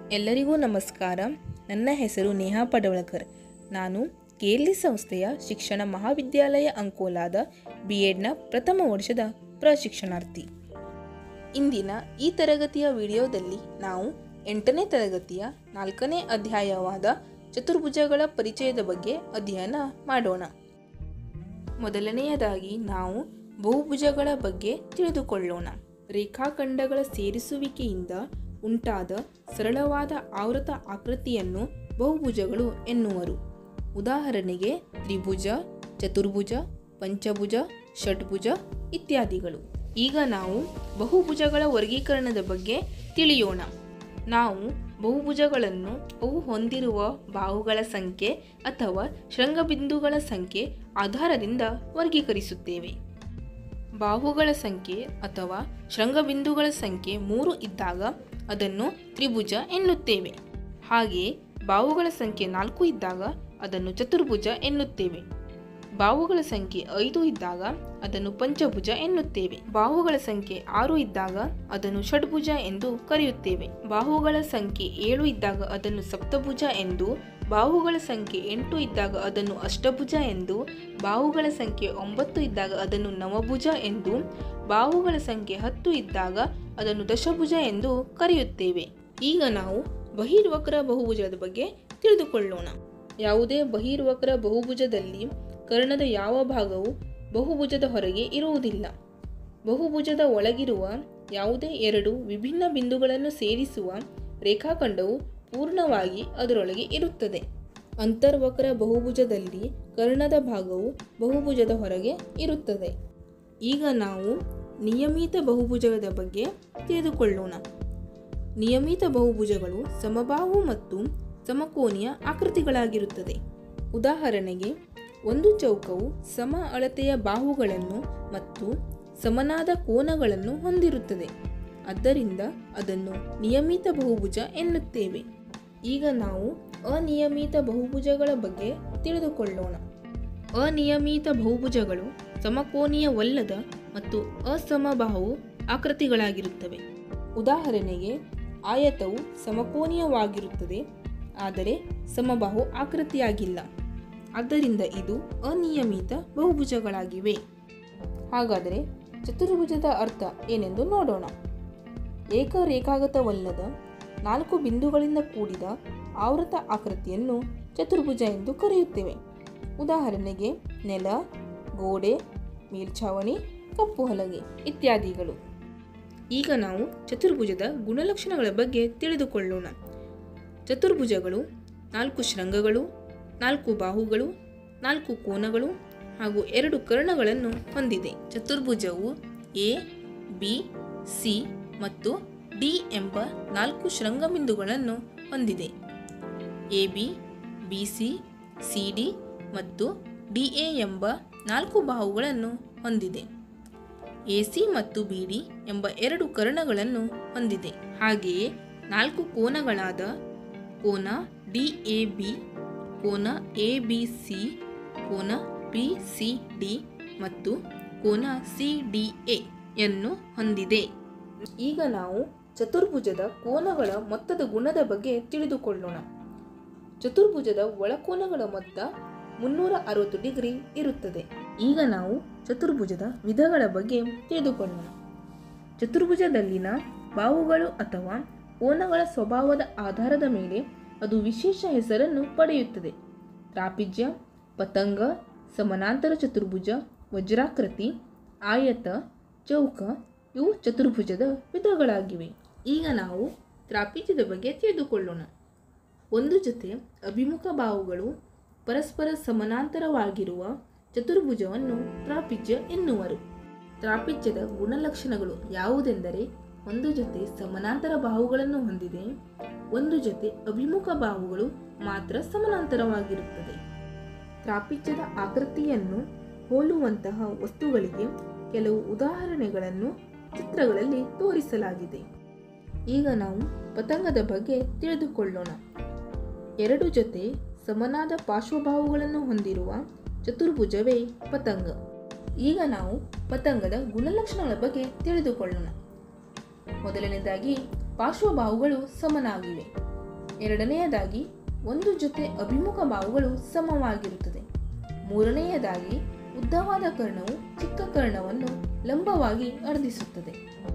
ಎಲ್ಲರಿಗೂ ನಮಸ್ಕಾರ ನನ್ನ ಹೆಸರು ನೇಹಾ ಪಡವಳಕರ್ ನಾನು ಕೇರ್ಲಿ ಸಂಸ್ಥೆಯ ಶಿಕ್ಷಣ ಮಹಾವಿದ್ಯಾಲಯ ಅಂಕೋಲಾದ ಬಿ ಎಡ್ನ ಪ್ರಥಮ ವರ್ಷದ ಪ್ರಶಿಕ್ಷಣಾರ್ಥಿ ಇಂದಿನ ಈ ತರಗತಿಯ ವಿಡಿಯೋದಲ್ಲಿ ನಾವು ಎಂಟನೇ ತರಗತಿಯ ನಾಲ್ಕನೇ ಅಧ್ಯಾಯವಾದ ಚತುರ್ಭುಜಗಳ ಪರಿಚಯದ ಬಗ್ಗೆ ಅಧ್ಯಯನ ಮಾಡೋಣ ಮೊದಲನೆಯದಾಗಿ ನಾವು ಬಹುಭುಜಗಳ ಬಗ್ಗೆ ತಿಳಿದುಕೊಳ್ಳೋಣ ರೇಖಾಖಂಡಗಳ ಸೇರಿಸುವಿಕೆಯಿಂದ ಉಂಟಾದ ಸರಳವಾದ ಆವೃತ ಆಕೃತಿಯನ್ನು ಬಹುಭುಜಗಳು ಎನ್ನುವರು ಉದಾಹರಣೆಗೆ ತ್ರಿಭುಜ ಚತುರ್ಭುಜ ಪಂಚಭುಜ ಷಡ್ಭುಜ ಇತ್ಯಾದಿಗಳು ಈಗ ನಾವು ಬಹುಭುಜಗಳ ವರ್ಗೀಕರಣದ ಬಗ್ಗೆ ತಿಳಿಯೋಣ ನಾವು ಬಹುಭುಜಗಳನ್ನು ಅವು ಹೊಂದಿರುವ ಬಾಹುಗಳ ಸಂಖ್ಯೆ ಅಥವಾ ಶೃಂಗಬಿಂದುಗಳ ಸಂಖ್ಯೆ ಆಧಾರದಿಂದ ವರ್ಗೀಕರಿಸುತ್ತೇವೆ ಬಾಹುಗಳ ಸಂಖ್ಯೆ ಅಥವಾ ಶೃಂಗಬಿಂದುಗಳ ಸಂಖ್ಯೆ ಮೂರು ಇದ್ದಾಗ ಅದನ್ನು ತ್ರಿಭುಜ ಎನ್ನುತ್ತೇವೆ ಹಾಗೆಯೇ ಬಾಹುಗಳ ಸಂಖ್ಯೆ ನಾಲ್ಕು ಇದ್ದಾಗ ಅದನ್ನು ಚತುರ್ಭುಜ ಎನ್ನುತ್ತೇವೆ ಬಾಹುಗಳ ಸಂಖ್ಯೆ ಐದು ಇದ್ದಾಗ ಅದನ್ನು ಪಂಚಭುಜ ಎನ್ನುತ್ತೇವೆ ಬಾಹುಗಳ ಸಂಖ್ಯೆ ಆರು ಇದ್ದಾಗ ಅದನ್ನು ಷಡ್ಭುಜ ಎಂದು ಕರೆಯುತ್ತೇವೆ ಬಾಹುಗಳ ಸಂಖ್ಯೆ ಏಳು ಇದ್ದಾಗ ಅದನ್ನು ಸಪ್ತಭುಜ ಎಂದು ಬಾಹುಗಳ ಸಂಖ್ಯೆ ಎಂಟು ಇದ್ದಾಗ ಅದನ್ನು ಅಷ್ಟಭುಜ ಎಂದು ಬಾಹುಗಳ ಸಂಖ್ಯೆ ಒಂಬತ್ತು ಇದ್ದಾಗ ಅದನ್ನು ನವಭುಜ ಎಂದು ಬಾಹುಗಳ ಸಂಖ್ಯೆ ಹತ್ತು ಇದ್ದಾಗ ಅದನ್ನು ದಶಭುಜ ಎಂದು ಕರೆಯುತ್ತೇವೆ ಈಗ ನಾವು ಬಹಿರ್ವಕ್ರ ಬಹುಭುಜದ ಬಗ್ಗೆ ತಿಳಿದುಕೊಳ್ಳೋಣ ಯಾವುದೇ ಬಹಿರ್ವಕ್ರ ಬಹುಭುಜದಲ್ಲಿ ಕರ್ಣದ ಯಾವ ಭಾಗವು ಬಹುಭುಜದ ಹೊರಗೆ ಇರುವುದಿಲ್ಲ ಬಹುಭುಜದ ಒಳಗಿರುವ ಯಾವುದೇ ಎರಡು ವಿಭಿನ್ನ ಬಿಂದುಗಳನ್ನು ಸೇರಿಸುವ ರೇಖಾಖಂಡವು ಪೂರ್ಣವಾಗಿ ಅದರೊಳಗೆ ಇರುತ್ತದೆ ಅಂತರ್ವಕ್ರ ಬಹುಭುಜದಲ್ಲಿ ಕರ್ಣದ ಭಾಗವು ಬಹುಭುಜದ ಹೊರಗೆ ಇರುತ್ತದೆ ಈಗ ನಾವು ನಿಯಮಿತ ಬಹುಭುಜದ ಬಗ್ಗೆ ತಿಳಿದುಕೊಳ್ಳೋಣ ನಿಯಮಿತ ಬಹುಭುಜಗಳು ಸಮಬಾಹು ಮತ್ತು ಸಮಕೋನೀಯ ಆಕೃತಿಗಳಾಗಿರುತ್ತದೆ ಉದಾಹರಣೆಗೆ ಒಂದು ಚೌಕವು ಸಮ ಅಳತೆಯ ಬಾಹುಗಳನ್ನು ಮತ್ತು ಸಮನಾದ ಕೋನಗಳನ್ನು ಹೊಂದಿರುತ್ತದೆ ಆದ್ದರಿಂದ ಅದನ್ನು ನಿಯಮಿತ ಬಹುಭುಜ ಎನ್ನುತ್ತೇವೆ ಈಗ ನಾವು ಅನಿಯಮಿತ ಬಹುಭುಜಗಳ ಬಗ್ಗೆ ತಿಳಿದುಕೊಳ್ಳೋಣ ಅನಿಯಮಿತ ಬಹುಭುಜಗಳು ಸಮಕೋನೀಯವಲ್ಲದ ಮತ್ತು ಅಸಮಬಾಹು ಆಕೃತಿಗಳಾಗಿರುತ್ತವೆ ಉದಾಹರಣೆಗೆ ಆಯತವು ಸಮಕೋನೀಯವಾಗಿರುತ್ತದೆ ಆದರೆ ಸಮಬಾಹು ಆಕೃತಿಯಾಗಿಲ್ಲ ಆದ್ದರಿಂದ ಇದು ಅನಿಯಮಿತ ಬಹುಭುಜಗಳಾಗಿವೆ ಹಾಗಾದರೆ ಚತುರ್ಭುಜದ ಅರ್ಥ ಏನೆಂದು ನೋಡೋಣ ಏಕರೇಖಾಗತವಲ್ಲದ ನಾಲ್ಕು ಬಿಂದುಗಳಿಂದ ಕೂಡಿದ ಆವೃತ ಆಕೃತಿಯನ್ನು ಚತುರ್ಭುಜ ಎಂದು ಕರೆಯುತ್ತೇವೆ ಉದಾಹರಣೆಗೆ ನೆಲ ಗೋಡೆ ಮೇಲ್ಛಾವಣಿ ಕಪ್ಪು ಹಲಗೆ ಇತ್ಯಾದಿಗಳು ಈಗ ನಾವು ಚತುರ್ಭುಜದ ಗುಣಲಕ್ಷಣಗಳ ಬಗ್ಗೆ ತಿಳಿದುಕೊಳ್ಳೋಣ ಚತುರ್ಭುಜಗಳು ನಾಲ್ಕು ಶೃಂಗಗಳು ನಾಲ್ಕು ಬಾಹುಗಳು ನಾಲ್ಕು ಕೋನಗಳು ಹಾಗೂ ಎರಡು ಕರ್ಣಗಳನ್ನು ಹೊಂದಿದೆ ಚತುರ್ಭುಜವು ಎ ಬಿ ಸಿ ಮತ್ತು ಡಿ ಎಂಬ ನಾಲ್ಕು ಶೃಂಗಬಿಂದುಗಳನ್ನು ಹೊಂದಿದೆ A B B C C D ಮತ್ತು ಡಿ ಎ ಎಂಬ ನಾಲ್ಕು ಬಾಹುಗಳನ್ನು ಹೊಂದಿದೆ ಎ ಸಿ ಮತ್ತು ಬಿ ಡಿ ಎಂಬ ಎರಡು ಕರ್ಣಗಳನ್ನು ಹೊಂದಿದೆ ಹಾಗೆಯೇ ನಾಲ್ಕು ಕೋನಗಳಾದ ಕೋನ ಡಿ ಎ ಬಿ ಕೋನ ಎ ಬಿ ಸಿ ಕೋನ ಬಿ ಸಿ ಡಿ ಮತ್ತು ಕೋನ ಸಿ ಡಿ ಎ ಯನ್ನು ಹೊಂದಿದೆ ಈಗ ನಾವು ಚತುರ್ಭುಜದ ಕೋನಗಳ ಮೊತ್ತದ ಗುಣದ ಬಗ್ಗೆ ತಿಳಿದುಕೊಳ್ಳೋಣ ಚತುರ್ಭುಜದ ಒಳಕೋನಗಳ ಮೊತ್ತ ಮುನ್ನೂರ ಅರವತ್ತು ಡಿಗ್ರಿ ಇರುತ್ತದೆ ಈಗ ನಾವು ಚತುರ್ಭುಜದ ವಿಧಗಳ ಬಗ್ಗೆ ತಿಳಿದುಕೊಳ್ಳೋಣ ಚತುರ್ಭುಜದಲ್ಲಿನ ಬಾಹುಗಳು ಅಥವಾ ಕೋನಗಳ ಸ್ವಭಾವದ ಆಧಾರದ ಮೇಲೆ ಅದು ವಿಶೇಷ ಹೆಸರನ್ನು ಪಡೆಯುತ್ತದೆ ತ್ರಾಪಿಜ್ಯ ಪತಂಗ ಸಮಾನಾಂತರ ಚತುರ್ಭುಜ ವಜ್ರಾಕೃತಿ ಆಯತ ಚೌಕ ಇವು ಚತುರ್ಭುಜದ ವಿಧಗಳಾಗಿವೆ ಈಗ ನಾವು ತ್ರಾಪಿಜ್ಯದ ಬಗ್ಗೆ ತಿಳಿದುಕೊಳ್ಳೋಣ ಒಂದು ಜೊತೆ ಅಭಿಮುಖ ಬಾಹುಗಳು ಪರಸ್ಪರ ಸಮಾನಾಂತರವಾಗಿರುವ ಚತುರ್ಭುಜವನ್ನು ತ್ರಾಪಿಜ್ಯ ಎನ್ನುವರು ತ್ರಾಪಿಜ್ಯದ ಗುಣಲಕ್ಷಣಗಳು ಯಾವುದೆಂದರೆ ಒಂದು ಜೊತೆ ಸಮಾನಾಂತರ ಬಾಹುಗಳನ್ನು ಹೊಂದಿದೆ ಒಂದು ಜೊತೆ ಅಭಿಮುಖ ಬಾಹುಗಳು ಮಾತ್ರ ಸಮಾನಾಂತರವಾಗಿರುತ್ತದೆ ತ್ರಾಪಿಜ್ಯದ ಆಕೃತಿಯನ್ನು ಹೋಲುವಂತಹ ವಸ್ತುಗಳಿಗೆ ಕೆಲವು ಉದಾಹರಣೆಗಳನ್ನು ಚಿತ್ರಗಳಲ್ಲಿ ತೋರಿಸಲಾಗಿದೆ ಈಗ ನಾವು ಪತಂಗದ ಬಗ್ಗೆ ತಿಳಿದುಕೊಳ್ಳೋಣ ಎರಡು ಜೊತೆ ಸಮನಾದ ಪಾರ್ಶ್ವಭಾವುಗಳನ್ನು ಹೊಂದಿರುವ ಚತುರ್ಭುಜವೇ ಪತಂಗ ಈಗ ನಾವು ಪತಂಗದ ಗುಣಲಕ್ಷಣಗಳ ಬಗ್ಗೆ ತಿಳಿದುಕೊಳ್ಳೋಣ ಮೊದಲನೇದಾಗಿ ಪಾರ್ಶ್ವಬಾಹುಗಳು ಸಮನಾಗಿವೆ ಎರಡನೆಯದಾಗಿ ಒಂದು ಜೊತೆ ಅಭಿಮುಖ ಬಾಹುಗಳು ಸಮವಾಗಿರುತ್ತದೆ ಮೂರನೆಯದಾಗಿ ಉದ್ದವಾದ ಕರ್ಣವು ಚಿಕ್ಕ ಕರ್ಣವನ್ನು ಲಂಬವಾಗಿ ಅರ್ಧಿಸುತ್ತದೆ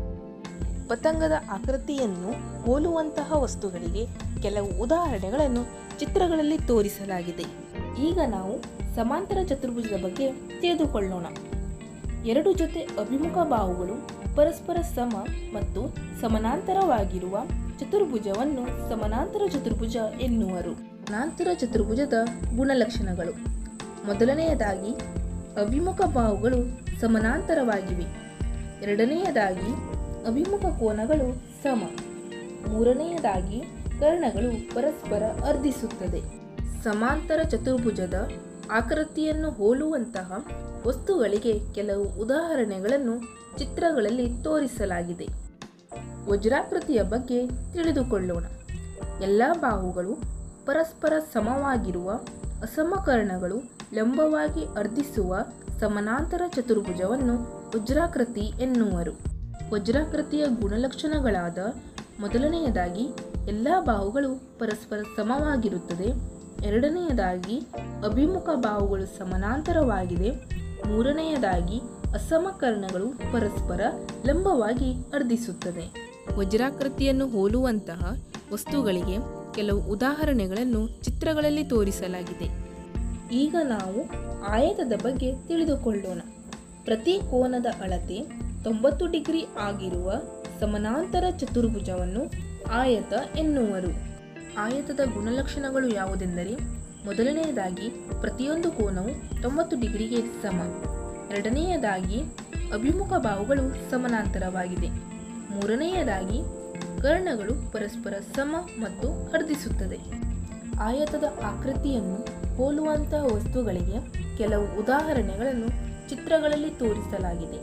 ಪತಂಗದ ಆಕೃತಿಯನ್ನು ಹೋಲುವಂತಹ ವಸ್ತುಗಳಿಗೆ ಕೆಲವು ಉದಾಹರಣೆಗಳನ್ನು ಚಿತ್ರಗಳಲ್ಲಿ ತೋರಿಸಲಾಗಿದೆ ಈಗ ನಾವು ಸಮಾಂತರ ಚತುರ್ಭುಜದ ಬಗ್ಗೆ ತಿಳಿದುಕೊಳ್ಳೋಣ ಎರಡು ಜೊತೆ ಅಭಿಮುಖ ಬಾಹುಗಳು ಪರಸ್ಪರ ಸಮ ಮತ್ತು ಸಮಾನಾಂತರವಾಗಿರುವ ಚತುರ್ಭುಜವನ್ನು ಸಮಾನಾಂತರ ಚತುರ್ಭುಜ ಎನ್ನುವರು ಸಮಾನಾಂತರ ಚತುರ್ಭುಜದ ಗುಣಲಕ್ಷಣಗಳು ಮೊದಲನೆಯದಾಗಿ ಅಭಿಮುಖ ಬಾಹುಗಳು ಸಮಾನಾಂತರವಾಗಿವೆ ಎರಡನೆಯದಾಗಿ ಅಭಿಮುಖ ಕೋನಗಳು ಸಮ ಮೂರನೆಯದಾಗಿ ಕರ್ಣಗಳು ಪರಸ್ಪರ ಅರ್ಧಿಸುತ್ತದೆ ಸಮಾಂತರ ಚತುರ್ಭುಜದ ಆಕೃತಿಯನ್ನು ಹೋಲುವಂತಹ ವಸ್ತುಗಳಿಗೆ ಕೆಲವು ಉದಾಹರಣೆಗಳನ್ನು ಚಿತ್ರಗಳಲ್ಲಿ ತೋರಿಸಲಾಗಿದೆ ವಜ್ರಾಕೃತಿಯ ಬಗ್ಗೆ ತಿಳಿದುಕೊಳ್ಳೋಣ ಎಲ್ಲ ಬಾಹುಗಳು ಪರಸ್ಪರ ಸಮವಾಗಿರುವ ಅಸಮಕರಣಗಳು ಲಂಬವಾಗಿ ಅರ್ಧಿಸುವ ಸಮಾನಾಂತರ ಚತುರ್ಭುಜವನ್ನು ವಜ್ರಾಕೃತಿ ಎನ್ನುವರು ವಜ್ರಾಕೃತಿಯ ಗುಣಲಕ್ಷಣಗಳಾದ ಮೊದಲನೆಯದಾಗಿ ಎಲ್ಲ ಬಾಹುಗಳು ಪರಸ್ಪರ ಸಮವಾಗಿರುತ್ತದೆ ಎರಡನೆಯದಾಗಿ ಅಭಿಮುಖ ಬಾಹುಗಳು ಸಮಾನಾಂತರವಾಗಿದೆ ಮೂರನೆಯದಾಗಿ ಅಸಮಕರಣಗಳು ಪರಸ್ಪರ ಲಂಬವಾಗಿ ಅರ್ಧಿಸುತ್ತದೆ ವಜ್ರಾಕೃತಿಯನ್ನು ಹೋಲುವಂತಹ ವಸ್ತುಗಳಿಗೆ ಕೆಲವು ಉದಾಹರಣೆಗಳನ್ನು ಚಿತ್ರಗಳಲ್ಲಿ ತೋರಿಸಲಾಗಿದೆ ಈಗ ನಾವು ಆಯತದ ಬಗ್ಗೆ ತಿಳಿದುಕೊಳ್ಳೋಣ ಪ್ರತಿ ಕೋನದ ಅಳತೆ ತೊಂಬತ್ತು ಡಿಗ್ರಿ ಆಗಿರುವ ಸಮಾನಾಂತರ ಚತುರ್ಭುಜವನ್ನು ಆಯತ ಎನ್ನುವರು ಆಯತದ ಗುಣಲಕ್ಷಣಗಳು ಯಾವುದೆಂದರೆ ಮೊದಲನೆಯದಾಗಿ ಪ್ರತಿಯೊಂದು ಕೋನವು ತೊಂಬತ್ತು ಡಿಗ್ರಿಗೆ ಸಮ ಎರಡನೆಯದಾಗಿ ಅಭಿಮುಖ ಬಾಹುಗಳು ಸಮಾನಾಂತರವಾಗಿದೆ ಮೂರನೆಯದಾಗಿ ಕರ್ಣಗಳು ಪರಸ್ಪರ ಸಮ ಮತ್ತು ಅರ್ಧಿಸುತ್ತದೆ ಆಯತದ ಆಕೃತಿಯನ್ನು ಹೋಲುವಂತಹ ವಸ್ತುಗಳಿಗೆ ಕೆಲವು ಉದಾಹರಣೆಗಳನ್ನು ಚಿತ್ರಗಳಲ್ಲಿ ತೋರಿಸಲಾಗಿದೆ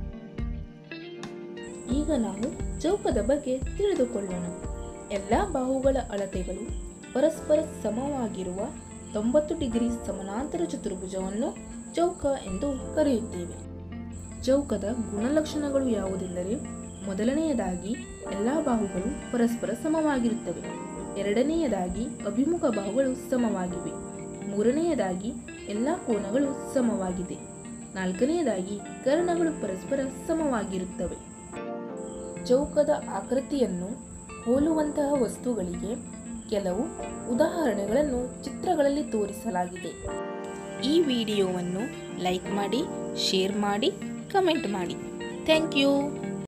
ಈಗ ನಾವು ಚೌಕದ ಬಗ್ಗೆ ತಿಳಿದುಕೊಳ್ಳೋಣ ಎಲ್ಲ ಬಾಹುಗಳ ಅಳತೆಗಳು ಪರಸ್ಪರ ಸಮವಾಗಿರುವ ತೊಂಬತ್ತು ಡಿಗ್ರಿ ಸಮಾನಾಂತರ ಚತುರ್ಭುಜವನ್ನು ಚೌಕ ಎಂದು ಕರೆಯುತ್ತೇವೆ ಚೌಕದ ಗುಣಲಕ್ಷಣಗಳು ಯಾವುದೆಂದರೆ ಮೊದಲನೆಯದಾಗಿ ಎಲ್ಲ ಬಾಹುಗಳು ಪರಸ್ಪರ ಸಮವಾಗಿರುತ್ತವೆ ಎರಡನೆಯದಾಗಿ ಅಭಿಮುಖ ಬಾಹುಗಳು ಸಮವಾಗಿವೆ ಮೂರನೆಯದಾಗಿ ಎಲ್ಲ ಕೋನಗಳು ಸಮವಾಗಿದೆ ನಾಲ್ಕನೆಯದಾಗಿ ಕರ್ಣಗಳು ಪರಸ್ಪರ ಸಮವಾಗಿರುತ್ತವೆ ಚೌಕದ ಆಕೃತಿಯನ್ನು ಹೋಲುವಂತಹ ವಸ್ತುಗಳಿಗೆ ಕೆಲವು ಉದಾಹರಣೆಗಳನ್ನು ಚಿತ್ರಗಳಲ್ಲಿ ತೋರಿಸಲಾಗಿದೆ ಈ ವಿಡಿಯೋವನ್ನು ಲೈಕ್ ಮಾಡಿ ಶೇರ್ ಮಾಡಿ ಕಮೆಂಟ್ ಮಾಡಿ ಥ್ಯಾಂಕ್ ಯು